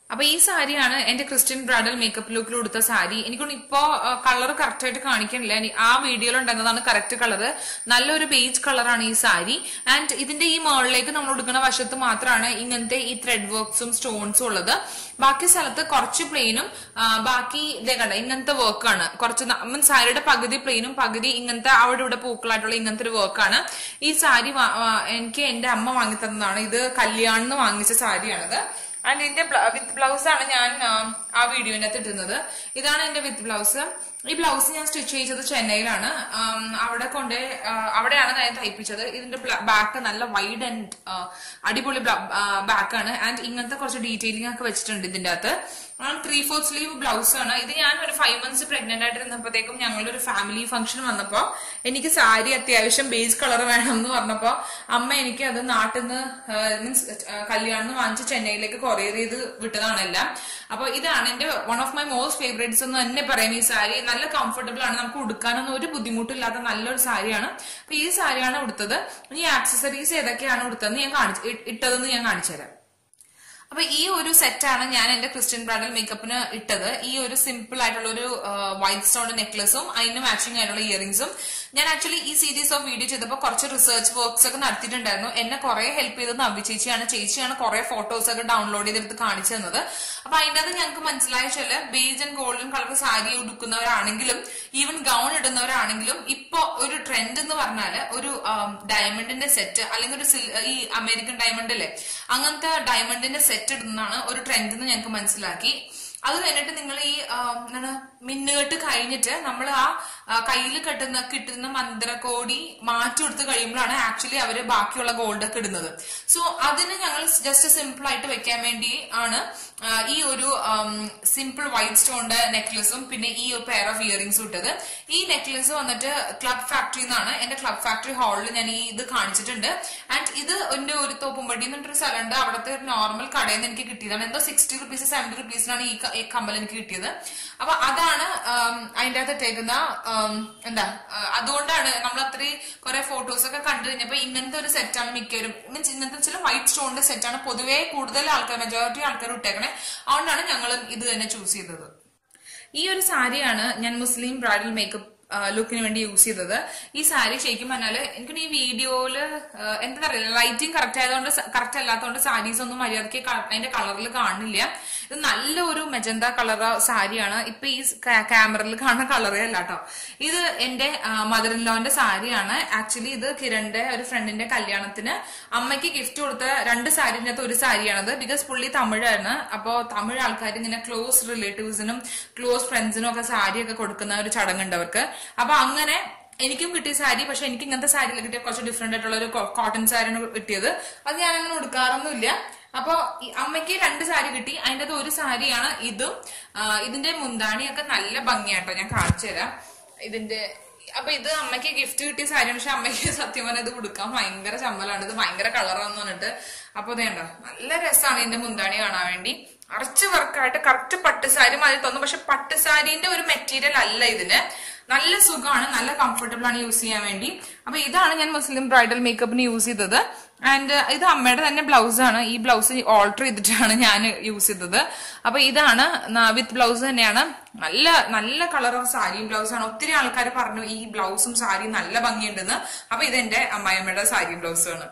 അപ്പൊ ഈ സാരിയാണ് എന്റെ ക്രിസ്ത്യൻ ബ്രൈഡൽ മേക്കപ്പ് ലുക്കിൽ കൊടുത്ത സാരി എനിക്കൊന്ന് ഇപ്പോ കളർ കറക്റ്റ് ആയിട്ട് കാണിക്കണില്ല ഇനി ആ വീഡിയോയിൽ ഉണ്ടാകുന്നതാണ് കറക്റ്റ് കളർ നല്ലൊരു ബേജ് കളറാണ് ഈ സാരി ആൻഡ് ഇതിന്റെ ഈ മുകളിലേക്ക് നമ്മൾ കൊടുക്കുന്ന വശത്ത് മാത്രമാണ് ഇങ്ങനത്തെ ഈ ത്രെഡ് വർക്ക്സും സ്റ്റോൺസും ഉള്ളത് ബാക്കി സ്ഥലത്ത് കുറച്ച് പ്ലെയിനും ബാക്കി ഇതേ കണ്ട ഇങ്ങനത്തെ വർക്കാണ് കുറച്ച് മീൻസ് സാരിയുടെ പകുതി പ്ലെയിനും പകുതി ഇങ്ങനത്തെ അവിടെ ഇവിടെ പൂക്കളായിട്ടുള്ള ഇങ്ങനത്തെ ഒരു വർക്കാണ് ഈ സാരി വാ- വാ- എനിക്ക് എന്റെ അമ്മ വാങ്ങി തന്നതാണ് ഇത് കല്യാണിന്ന് വാങ്ങിച്ച സാരിയാണിത് ആൻഡ് ഇതിന്റെ വിത്ത് ബ്ലൗസ് ആണ് ഞാൻ ആ, ആ വീഡിയോനകത്ത് ഇട്ടുന്നത് ഇതാണ് എന്റെ വിത്ത് ബ്ലൗസ് ഈ ബ്ലൗസ് ഞാൻ സ്റ്റിച്ച് ചെയ്തത് ചെന്നൈയിലാണ് ആം, അവിടെ കൊണ്ട് അവിടെയാണ് ഞാൻ തയ്പ്പിച്ചത് ഇതിന്റെ ബാക്ക് നല്ല വൈഡ് ആൻഡ് അടിപൊളി ബാക്കാണ് ആൻഡ് ഇങ്ങനത്തെ കുറച്ച് ഡീറ്റെയിലിംഗ് ഒക്കെ വെച്ചിട്ടുണ്ട് ഇതിന്റെ അകത്ത് ത്രീ ഫോർത്ത് സ്ലീവ് ബ്ലൗസ് ആണ് ഇത് ഞാൻ ഒരു ഫൈവ് മന്ത്സ് പ്രഗ്നന്റ് ആയിട്ടിരുന്നപ്പോഴത്തേക്കും ഞങ്ങളുടെ ഒരു ഫാമിലി ഫംഗ്ഷൻ വന്നപ്പോ എനിക്ക് സാരി അത്യാവശ്യം ബേസ് കളർ വേണം എന്ന് പറഞ്ഞപ്പോ അമ്മ എനിക്ക് അത് നാട്ടിൽ നിന്ന് മീൻസ് കല്യാണം വാങ്ങിച്ച് ചെന്നൈയിലേക്ക് കൊറിയർ ചെയ്ത് വിട്ടതാണെല്ലാം അപ്പൊ ഇതാണ് എന്റെ one of my most favourites എന്ന് തന്നെ പറയും ഈ സാരി നല്ല കംഫർട്ടബിൾ ആണ് നമുക്ക് ഉടുക്കാനൊന്നും ഒരു ബുദ്ധിമുട്ടില്ലാത്ത നല്ലൊരു സാരിയാണ് അപ്പൊ ഈ സാരിയാണ് ഉടുത്തത് ഇനി ആക്സസറീസ് ഏതൊക്കെയാണ് ഉടുത്തതെന്ന് ഞാൻ കാണിച്ചു ഇട്ടതെന്ന് ഞാൻ കാണിച്ചു തരാം അപ്പൊ ഈ ഒരു സെറ്റാണ് ഞാൻ എന്റെ ക്രിസ്ത്യൻ ബ്രൈഡൽ മേക്കപ്പിന് ഇട്ടത് ഈ ഒരു സിമ്പിൾ ആയിട്ടുള്ള ഒരു വൈറ്റ് സ്റ്റോൺ നെക്ലസും അതിന് മാച്ചിങ് ആയിട്ടുള്ള ഇയറിംഗ്സും ഞാൻ ആക്ച്വലി ഈ സീരീസ് ഓഫ് വീഡിയോ ചെയ്തപ്പോൾ കുറച്ച് റിസർച്ച് വർക്ക്സ് ഒക്കെ നടത്തിയിട്ടുണ്ടായിരുന്നു എന്നെ കുറെ ഹെൽപ്പ് ചെയ്തത് നവ്യ ചേച്ചിയാണ് ചേച്ചിയാണ് കുറെ ഫോട്ടോസ് ഒക്കെ ഡൗൺലോഡ് ചെയ്തെടുത്ത് കാണിച്ചു തന്നത് അപ്പൊ അതിൻ്റെ അത് ഞങ്ങൾക്ക് മനസ്സിലായ വെച്ചാല് beige and golden colour sari ഉടുക്കുന്നവരാണെങ്കിലും ഈവൻ ഗൗൺ ഇടുന്നവരാണെങ്കിലും ഇപ്പൊ ഒരു ട്രെൻഡ് എന്ന് പറഞ്ഞാല് ഒരു ഡയമണ്ടിന്റെ സെറ്റ് അല്ലെങ്കിൽ ഒരു സിൽ- ഈ അമേരിക്കൻ ഡയമണ്ട് അല്ലേ അങ്ങനത്തെ ഡയമണ്ടിന്റെ സെറ്റ് ഇടുന്നതാണ് ഒരു ട്രെൻഡ് എന്ന് ഞങ്ങൾക്ക് മനസ്സിലാക്കി അത് കഴിഞ്ഞിട്ട് നിങ്ങൾ ഈ ആ, എന്താണ് മിന്നുകെട്ട് കഴിഞ്ഞിട്ട് നമ്മൾ ആ കയ്യിൽ കെട്ടുന്ന കിട്ടുന്ന മന്ത്രകോടി മാറ്റി കൊടുത്ത് കഴിയുമ്പോഴാണ് ആക്ച്വലി അവര് ബാക്കിയുള്ള ഗോൾഡ് ഒക്കെ ഇടുന്നത് സോ അതിന് ഞങ്ങൾ ജസ്റ്റ് സിമ്പിൾ ആയിട്ട് വെക്കാൻ വേണ്ടി ആണ് ആ, ഈ ഒരു സിമ്പിൾ വൈറ്റ് സ്റ്റോണിന്റെ നെക്ലസും പിന്നെ ഈ ഒരു പെയർ ഓഫ് ഇയറിംഗ്സും ഇട്ടത് ഈ നെക്ലസ് വന്നിട്ട് ക്ലബ് ഫാക്ടറി എന്നാണ് എന്റെ ക്ലബ് ഫാക്ടറി ഹാളിൽ ഞാൻ ഈ ഇത് കാണിച്ചിട്ടുണ്ട് ആൻഡ് ഇത് എന്റെ ഒരു തോപ്പുംപടി എന്നൊരു സ്ഥലമുണ്ട് അവിടുത്തെ ഒരു നോർമൽ കടയിൽ നിന്ന് എനിക്ക് കിട്ടിയതാണ് എന്തോ സിക്സ്റ്റി റുപ്പീസ് സെവന്റി റുപ്പീസിനാണ് ഈ ക- ഈ കമ്മൽ എനിക്ക് കിട്ടിയത് അപ്പൊ അതാണ് ആം, അതിന്റെ അകത്ത് ഇട്ടേക്കുന്ന ആം, എന്താ ആ, അതുകൊണ്ടാണ് നമ്മൾ അത്രയും കുറെ ഫോട്ടോസ് ഒക്കെ കണ്ടു കഴിഞ്ഞപ്പോ ഇങ്ങനത്തെ ഒരു സെറ്റാണ് മിക്കവരും മീൻസ് ഇങ്ങനത്തെ ചില വൈറ്റ് സ്റ്റോണിന്റെ സെറ്റാണ് പൊതുവേ കൂടുതൽ ആൾക്കാർ മെജോറിറ്റി ആൾക്കാർ ഇട്ടേക്കണേ അതുകൊണ്ടാണ് ഞങ്ങൾ ഇത് തന്നെ ചൂസ് ചെയ്തത് ഈ ഒരു സാരിയാണ് ഞാൻ മുസ്ലിം ബ്രൈഡൽ മേക്കപ്പ് ലുക്കിന് വേണ്ടി യൂസ് ചെയ്തത് ഈ സാരി ശരിക്കും പറഞ്ഞാല് എനിക്ക് ഈ വീഡിയോയില് എന്താ പറയുക ലൈറ്റിംഗ് കറക്റ്റ് ആയതുകൊണ്ട് കറക്റ്റ് അല്ലാത്തതുകൊണ്ട് സാരീസ് ഒന്നും മര്യാദയ്ക്ക് ക- അതിന്റെ കളറിൽ കാണില്ല ഇത് നല്ല ഒരു മെജന്ത കളർ സാരിയാണ് ഇപ്പൊ ഈ ക്യാമറയിൽ കാണുന്ന കളറേ അല്ല കേട്ടോ ഇത് എന്റെ മദർ ഇൻ ലോന്റെ സാരിയാണ് ആക്ച്വലി ഇത് കിരണിന്റെ ഒരു ഫ്രണ്ടിന്റെ കല്യാണത്തിന് അമ്മയ്ക്ക് ഗിഫ്റ്റ് കൊടുത്ത രണ്ട് സാരിൻ്റെ അകത്ത് ഒരു സാരിയാണത് ബിക്കോസ് പുള്ളി തമിഴാണ് അപ്പോ തമിഴ് ആൾക്കാർ ഇങ്ങനെ ക്ലോസ് റിലേറ്റീവ്സിനും ക്ലോസ് ഫ്രണ്ട്സിനും ഒക്കെ സാരിയൊക്കെ കൊടുക്കുന്ന ഒരു ചടങ്ങുണ്ട് അവർക്ക് അപ്പൊ അങ്ങനെ എനിക്കും കിട്ടിയ സാരി പക്ഷെ എനിക്ക് ഇങ്ങനത്തെ സാരിയിൽ കിട്ടിയ കുറച്ച് ഡിഫറെന്റ് ആയിട്ടുള്ള ഒരു കോട്ടൺ സാരിയാണ് കിട്ടിയത് അത് ഞാൻ അങ്ങനെ ഉടുക്കാറൊന്നുമില്ല അപ്പൊ ഈ അമ്മയ്ക്ക് രണ്ട് സാരി കിട്ടി അതിൻ്റെ അകത്ത് ഒരു സാരിയാണ് ഇതും ആ, ഇതിന്റെ മുന്താണിയൊക്കെ നല്ല ഭംഗിയാട്ടോ ഞാൻ കാണിച്ചു തരാം ഇതിന്റെ അപ്പൊ ഇത് അമ്മയ്ക്ക് ഗിഫ്റ്റ് കിട്ടിയ സാരിയാണ് പക്ഷെ അമ്മയ്ക്ക് സത്യം പറഞ്ഞാൽ ഇത് കൊടുക്കാൻ ഭയങ്കര ചമ്മലാണ് ഇത് ഭയങ്കര കളറാന്ന് പറഞ്ഞിട്ട് അപ്പൊ ഇതേണ്ടോ നല്ല രസമാണ് ഇതിന്റെ മുന്താണി കാണാൻ വേണ്ടി അറച്ച് വർക്കായിട്ട് കറക്റ്റ് പട്ട് സാരി മാതിരി തോന്നും പക്ഷെ പട്ട് സാരീന്റെ ഒരു മെറ്റീരിയൽ അല്ല ഇതിന് നല്ല സുഖമാണ് നല്ല കംഫർട്ടബിൾ ആണ് യൂസ് ചെയ്യാൻ വേണ്ടി അപ്പൊ ഇതാണ് ഞാൻ മുസ്ലിം ബ്രൈഡൽ മേക്കപ്പിന് യൂസ് ചെയ്തത് ആൻഡ് ഇത് അമ്മയുടെ തന്നെ ബ്ലൗസ് ആണ് ഈ ബ്ലൗസ് ഓൾട്ടർ ചെയ്തിട്ടാണ് ഞാൻ യൂസ് ചെയ്തത് അപ്പൊ ഇതാണ് വിത്ത് ബ്ലൗസ് തന്നെയാണ് നല്ല നല്ല കളർ ഓഫ് സാരിയും ബ്ലൗസ് ആണ് ഒത്തിരി ആൾക്കാർ പറഞ്ഞു ഈ ബ്ലൗസും സാരിയും നല്ല ഭംഗിയുണ്ടെന്ന് അപ്പൊ ഇതെന്റെ അമ്മായിയമ്മയുടെ സാരി ബ്ലൗസ് ആണ്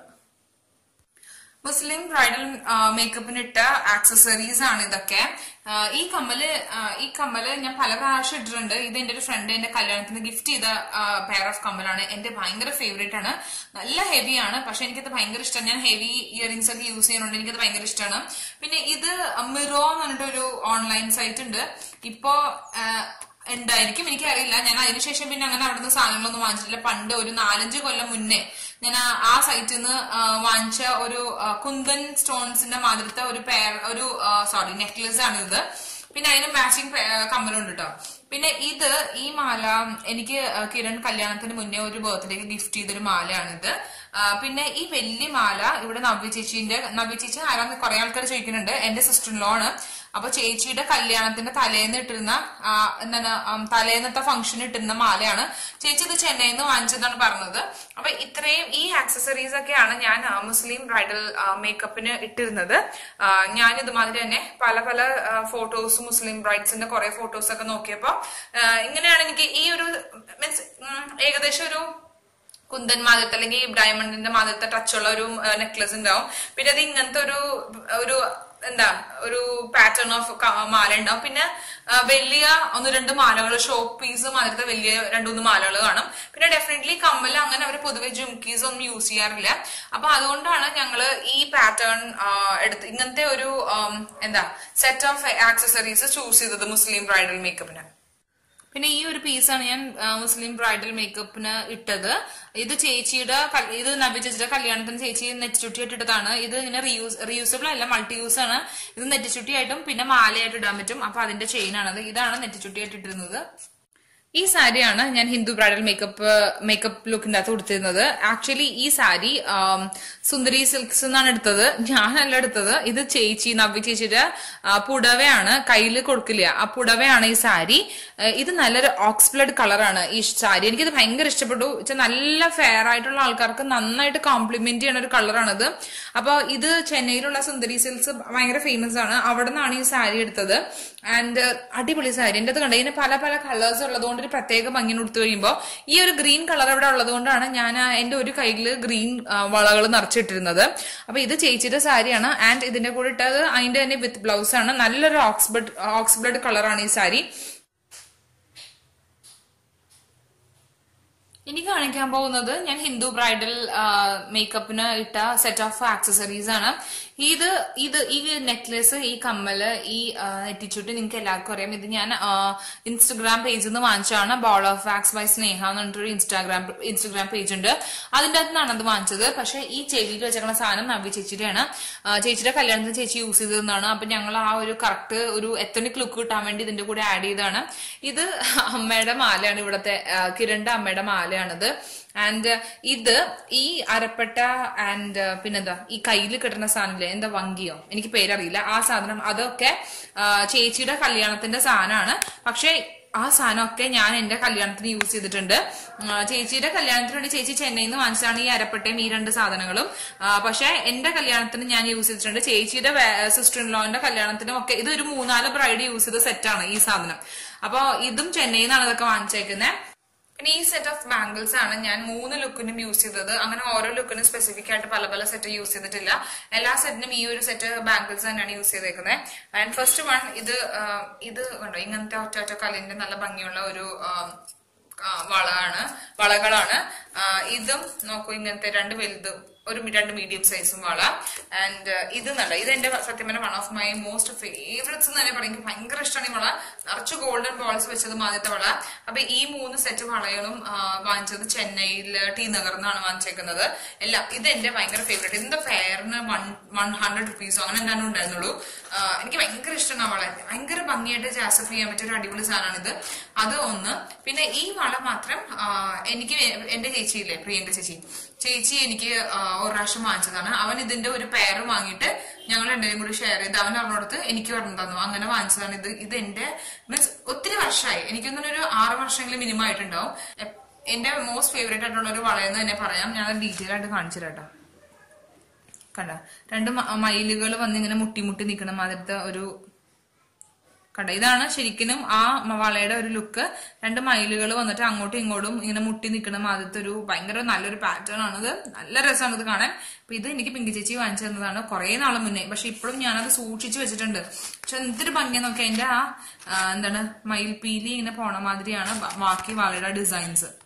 മുസ്ലിം ബ്രൈഡൽ മേക്കപ്പിന് ഇട്ട ആക്സസറീസ് ആണ് ഇതൊക്കെ ആ, ഈ കമ്മല് ആ, ഈ കമ്മല് ഞാൻ പല പ്രാവശ്യം ഇട്ടിട്ടുണ്ട് ഇത് എന്റെ ഒരു ഫ്രണ്ട് എന്റെ കല്യാണത്തിന് ഗിഫ്റ്റ് ചെയ്ത പെയർ ഓഫ് കമ്മലാണ് എന്റെ ഭയങ്കര ഫേവറേറ്റ് ആണ് നല്ല ഹെവി ആണ് പക്ഷെ എനിക്കത് ഭയങ്കര ഇഷ്ടമാണ് ഞാൻ ഹെവി ഇയറിംഗ്സ് ഒക്കെ യൂസ് ചെയ്യുന്നുണ്ട് എനിക്കത് ഭയങ്കര ഇഷ്ടമാണ് പിന്നെ ഇത് മിറോ എന്ന് പറഞ്ഞിട്ട് ഒരു ഓൺലൈൻ സൈറ്റ് ഉണ്ട് ഇപ്പോ ആ, ഉണ്ടായിരിക്കും എനിക്കറിയില്ല ഞാൻ അതിനുശേഷം പിന്നെ അങ്ങനെ അവിടുന്ന് സാധനങ്ങളൊന്നും വാങ്ങിച്ചിട്ടില്ല പണ്ട് ഒരു നാലഞ്ച് കൊല്ലം മുന്നേ ഞാൻ ആ- ആ സൈറ്റിൽ നിന്ന് വാങ്ങിച്ച ഒരു ആ, കുന്തൻ സ്റ്റോൺസിന്റെ മാതിരത്തെ ഒരു പെയർ ഒരു സോറി നെക്ലസ് ആണ് ഇത് പിന്നെ അതിന് മാച്ചിങ് കമ്മലുണ്ട് കേട്ടോ പിന്നെ ഇത് ഈ മാല എനിക്ക് ആ, കിരൺ കല്യാണത്തിന് മുന്നേ ഒരു ബർത്ത്ഡേക്ക് ഗിഫ്റ്റ് ചെയ്തൊരു മാലയാണിത് ആ, പിന്നെ ഈ വലിയ മാല ഇവിടെ നവ്യ ചേച്ചിന്റെ നവ്യ ചേച്ചി ആരാന്ന് കുറെ ആൾക്കാർ ചോദിക്കുന്നുണ്ട് എന്റെ സിസ്റ്റർ ലോ ആണ് അപ്പൊ ചേച്ചിയുടെ കല്യാണത്തിന്റെ തലേന്ന് ഇട്ടിരുന്ന ആ, എന്താണ് ആം, തലേന്നത്തെ ഫംഗ്ഷൻ ഇട്ടിരുന്ന മാലയാണ് ചേച്ചി ഇത് ചെന്നൈയിൽ നിന്ന് വാങ്ങിച്ചതാണ് പറഞ്ഞത് അപ്പൊ ഇത്രയും ഈ ആക്സസറീസ് ഒക്കെയാണ് ഞാൻ ആ, മുസ്ലിം ബ്രൈഡൽ മേക്കപ്പിന് ഇട്ടിരുന്നത് ആ, ഞാൻ ഇതുമാതിരി തന്നെ പല പല ഫോട്ടോസ് മുസ്ലിം ബ്രൈഡ്സിന്റെ കുറെ ഫോട്ടോസ് ഒക്കെ നോക്കിയപ്പോ ആ, ഇങ്ങനെയാണ് എനിക്ക് ഈ ഒരു മീൻസ് ഏകദേശം ഒരു കുന്തൻ മാതൃത്തെ അല്ലെങ്കിൽ ഡയമണ്ടിന്റെ മാതൃത്തെ ടച്ചുള്ള ഒരു നെക്ലസ് ഉണ്ടാവും പിന്നെ അത് ഇങ്ങനത്തെ ഒരു ഒരു എന്താ ഒരു പാറ്റേൺ ഓഫ് മാല ഉണ്ടാവും പിന്നെ ആ, വലിയ ഒന്ന് രണ്ട് മാലകൾ ഷോപ്പ് പീസ് മാതിരത്തെ വലിയ രണ്ടു മൂന്ന് മാലകൾ കാണും പിന്നെ ഡെഫിനറ്റ്ലി കമ്മൽ അങ്ങനെ അവർ പൊതുവെ ജുംക്കീസ് ഒന്നും യൂസ് ചെയ്യാറില്ല അപ്പൊ അതുകൊണ്ടാണ് ഞങ്ങള് ഈ പാറ്റേൺ എടുത്ത് ഇങ്ങനത്തെ ഒരു ആം, എന്താ സെറ്റ് ഓഫ് ആക്സസറീസ് ചൂസ് ചെയ്തത് മുസ്ലിം ബ്രൈഡൽ മേക്കപ്പിന് പിന്നെ ഈ ഒരു പീസാണ് ഞാൻ ആ, മുസ്ലിം ബ്രൈഡൽ മേക്കപ്പിന് ഇട്ടത് ഇത് ചേച്ചിയുടെ കൽ- ഇത് നബി ചേച്ചിയുടെ കല്യാണത്തിന് ചേച്ചി നെറ്റിച്ചുട്ടി ഇട്ടിട്ടതാണ് ഇത് ഇങ്ങനെ റീയൂസ് റീയൂസബിൾ അല്ല മൾട്ടി യൂസ് ആണ് ഇത് നെറ്റിച്ചുട്ടി ആയിട്ടും പിന്നെ മാലയായിട്ട് ഇടാൻ പറ്റും അപ്പൊ അതിന്റെ ചെയിൻ ആണത് ഇതാണ് നെറ്റിച്ചുട്ടി ആയിട്ട് ഇട്ടിരുന്നത് ഈ സാരിയാണ് ഞാൻ ഹിന്ദു ബ്രൈഡൽ മേക്കപ്പ് മേക്കപ്പ് ലുക്കിന്റെ അകത്ത് കൊടുത്തിരുന്നത് ആക്ച്വലി ഈ സാരി ആം, സുന്ദരി സിൽക്സ് എന്നാണ് എടുത്തത് ഞാനല്ല എടുത്തത് ഇത് ചേച്ചി നവ്യ ചേച്ചിയുടെ ആ, പുടവയാണ് കയ്യിൽ കൊടുക്കില്ല ആ പുടവയാണ് ഈ സാരി ആ, ഇത് നല്ലൊരു ഓക്സ് ബ്ലഡ് കളറാണ് ഈ സാരി എനിക്കിത് ഭയങ്കര ഇഷ്ടപ്പെട്ടു വെച്ചാൽ നല്ല ഫെയർ ആയിട്ടുള്ള ആൾക്കാർക്ക് നന്നായിട്ട് കോംപ്ലിമെന്റ് ചെയ്യുന്ന ഒരു കളറാണത് അപ്പൊ ഇത് ചെന്നൈയിലുള്ള സുന്ദരി സിൽക്സ് ഭയങ്കര ഫേമസ് ആണ് അവിടെ നിന്നാണ് ഈ സാരി എടുത്തത് ആൻഡ് അടിപൊളി സാരി എൻ്റെ അത് കണ്ടത് ഇതിന് പല പല കളേഴ്സ് ഉള്ളതുകൊണ്ട് ഒരു പ്രത്യേക ഭംഗി കൊടുത്തു കഴിയുമ്പോൾ ഈ ഒരു ഗ്രീൻ കളർ ഇവിടെ ഉള്ളതുകൊണ്ടാണ് ഞാൻ ആ എന്റെ ഒരു കയ്യിൽ ഗ്രീൻ വളകൾ നിറച്ചിട്ടിരുന്നത് അപ്പൊ ഇത് ചേച്ചിയുടെ സാരിയാണ് ആൻഡ് ഇതിന്റെ കൂടെ ഇട്ടത് അതിന്റെ തന്നെ വിത്ത് ബ്ലൗസ് ആണ് നല്ലൊരു ഓക്സ്ബ്ലഡ് ഓക്സ്ബ്ലഡ് കളറാണ് ഈ സാരി ഇനി കാണിക്കാൻ പോകുന്നത് ഞാൻ ഹിന്ദു ബ്രൈഡൽ മേക്കപ്പിന് ഇട്ട സെറ്റ് ഓഫ് ആക്സസറീസ് ആണ് ഇത് ഇത് ഈ നെക്ലസ് ഈ കമ്മല് ഈ ആ, നെറ്റിച്ചുട്ടി നിങ്ങൾക്ക് എല്ലാവർക്കും അറിയാം ഇത് ഞാൻ ഇൻസ്റ്റഗ്രാം പേജിൽ നിന്ന് വാങ്ങിച്ചതാണ് ball of wax by Sneha എന്ന് പറഞ്ഞിട്ടൊരു ഇൻസ്റ്റാഗ്രാം ഇൻസ്റ്റഗ്രാം പേജ് ഉണ്ട് അതിന്റെ അകത്ത് നിന്നാണ് അത് വാങ്ങിച്ചത് പക്ഷെ ഈ ചെവിയിൽ വെച്ചേക്കുന്ന സാധനം നവ്യ ചേച്ചിയുടെയാണ് ആ, ചേച്ചിയുടെ കല്യാണത്തിന് ചേച്ചി യൂസ് ചെയ്തതെന്നാണ് അപ്പൊ ഞങ്ങൾ ആ ഒരു കറക്റ്റ് ഒരു എത്തനിക് ലുക്ക് കിട്ടാൻ വേണ്ടി ഇതിന്റെ കൂടെ ആഡ് ചെയ്തതാണ് ഇത് അമ്മയുടെ മാലയാണ് ഇവിടുത്തെ ആ, കിരണിന്റെ അമ്മയുടെ മാലയാണിത് ആൻഡ് ഇത് ഈ അരപ്പട്ട ആൻഡ് പിന്നെന്താ ഈ കയ്യിൽ കിട്ടുന്ന സാധനമില്ലേ എന്താ വങ്കിയോ എനിക്ക് പേരറിയില്ല ആ സാധനം അതൊക്കെ ആ, ചേച്ചിയുടെ കല്യാണത്തിന്റെ സാധനമാണ് പക്ഷെ ആ സാധനമൊക്കെ ഞാൻ എന്റെ കല്യാണത്തിന് യൂസ് ചെയ്തിട്ടുണ്ട് ആ, ചേച്ചിയുടെ കല്യാണത്തിന് വേണ്ടി ചേച്ചി ചെന്നൈയിൽ നിന്ന് വാങ്ങിച്ചതാണ് ഈ അരപ്പട്ടയും ഈ രണ്ട് സാധനങ്ങളും ആ, പക്ഷെ എന്റെ കല്യാണത്തിന് ഞാൻ യൂസ് ചെയ്തിട്ടുണ്ട് ചേച്ചിയുടെ സിസ്റ്റർ ഇൻ ലോന്റെ കല്യാണത്തിനും ഒക്കെ ഇത് ഒരു മൂന്നാല് ബ്രൈഡ് യൂസ് ചെയ്ത സെറ്റാണ് ഈ സാധനം അപ്പൊ ഇതും ചെന്നൈയിൽ നിന്നാണ് ഇതൊക്കെ വാങ്ങിച്ചേക്കുന്നത് പിന്നെ ഈ സെറ്റ് ഓഫ് ബാംഗിൾസ് ആണ് ഞാൻ മൂന്ന് ലുക്കിനും യൂസ് ചെയ്തത് അങ്ങനെ ഓരോ ലുക്കിനും സ്പെസിഫിക് ആയിട്ട് പല പല സെറ്റ് യൂസ് ചെയ്തിട്ടില്ല എല്ലാ സെറ്റിനും ഈ ഒരു സെറ്റ് ബാംഗിൾസ് തന്നെയാണ് യൂസ് ചെയ്തേക്കുന്നത് ആൻഡ് ഫസ്റ്റ് വൺ ഇത് ആ, ഇത് കണ്ടോ ഇങ്ങനത്തെ ഒറ്റ ഒറ്റ കല്ലിന്റെ നല്ല ഭംഗിയുള്ള ഒരു ആ, ആ, വളയാണ് വളകളാണ് ആ, ഇതും നോക്കൂ ഇങ്ങനത്തെ രണ്ട് വലുതും ഒരു മി- രണ്ട് മീഡിയം സൈസും വള ആൻഡ് ഇത് നല്ല ഇത് എന്റെ സത്യം പറഞ്ഞ one of my most favourites എന്ന് തന്നെ പറയും എനിക്ക് ഭയങ്കര ഇഷ്ടമാണ് ഈ വള നിറച്ച് ഗോൾഡൻ ബോൾസ് വെച്ചത് ആദ്യത്തെ വള അപ്പൊ ഈ മൂന്ന് സെറ്റ് വളകളും ആ, വാങ്ങിച്ചത് ചെന്നൈയിൽ ടി നഗർ എന്നാണ് വാങ്ങിച്ചേക്കുന്നത് എല്ലാം ഇത് എന്റെ ഭയങ്കര ഫേവറേറ്റ് ഇതിന്റെ ഫെയറിന് വൺ വൺ ഹൺഡ്രഡ് റുപ്പീസോ അങ്ങനെ എന്തായാലും ഉണ്ടായിരുന്നുള്ളൂ ആ, എനിക്ക് ഭയങ്കര ഇഷ്ടമാണ് ആ വള ഭയങ്കര ഭംഗിയായിട്ട് ജാസഫ് ചെയ്യാൻ പറ്റിയ ഒരു അടിപൊളി സാധനമാണ് ഇത് അത് ഒന്ന് പിന്നെ ഈ വള മാത്രം ആ, എനിക്ക് എന്റെ ചേച്ചിയില്ലേ പ്രിയന്റെ ചേച്ചി ചേച്ചി എനിക്ക് ആ, ഒരു പ്രാവശ്യം വാങ്ങിച്ചതാണ് അവൻ ഇതിന്റെ ഒരു പെയർ വാങ്ങിയിട്ട് ഞങ്ങൾ രണ്ടുപേരും കൂടി ഷെയർ ചെയ്ത് അവൻ അവനോടത്ത് എനിക്ക് പറഞ്ഞു തന്നു അങ്ങനെ വാങ്ങിച്ചതാണ് ഇത് ഇത് എന്റെ മീൻസ് ഒത്തിരി വർഷമായി എനിക്കൊന്നും ഒരു ആറ് വർഷമെങ്കിലും മിനിമം ആയിട്ടുണ്ടാവും എ- എന്റെ മോസ്റ്റ് ഫേവറേറ്റ് ആയിട്ടുള്ള ഒരു വളയെന്ന് തന്നെ പറയാം ഞാൻ ഡീറ്റെയിൽ ആയിട്ട് കാണിച്ചു തരാം കണ്ട രണ്ട് മ- മയിലുകൾ വന്നിങ്ങനെ മുട്ടി മുട്ടി നിൽക്കണം മാതിരത്തെ ഒരു കണ്ട ഇതാണ് ശരിക്കും ആ മ- വളയുടെ ഒരു ലുക്ക് രണ്ട് മയിലുകൾ വന്നിട്ട് അങ്ങോട്ടും ഇങ്ങോട്ടും ഇങ്ങനെ മുട്ടി നിൽക്കണം ആദ്യത്തെ ഒരു ഭയങ്കര നല്ലൊരു പാറ്റേൺ ആണിത് നല്ല രസമാണ് ഇത് കാണാൻ അപ്പൊ ഇത് എനിക്ക് പിങ്കി ചേച്ചി വാങ്ങിച്ചു തന്നതാണ് കുറെ നാൾ മുന്നേ പക്ഷെ ഇപ്പോഴും ഞാനത് സൂക്ഷിച്ചു വെച്ചിട്ടുണ്ട് പക്ഷെ എന്തൊരു ഭംഗിയെന്നൊക്കെ അതിന്റെ ആ ആ, എന്താണ് മയിൽപീലി ഇങ്ങനെ പോണ മാതിരിയാണ് ബ- ബാക്കി വളയുടെ ഡിസൈൻസ്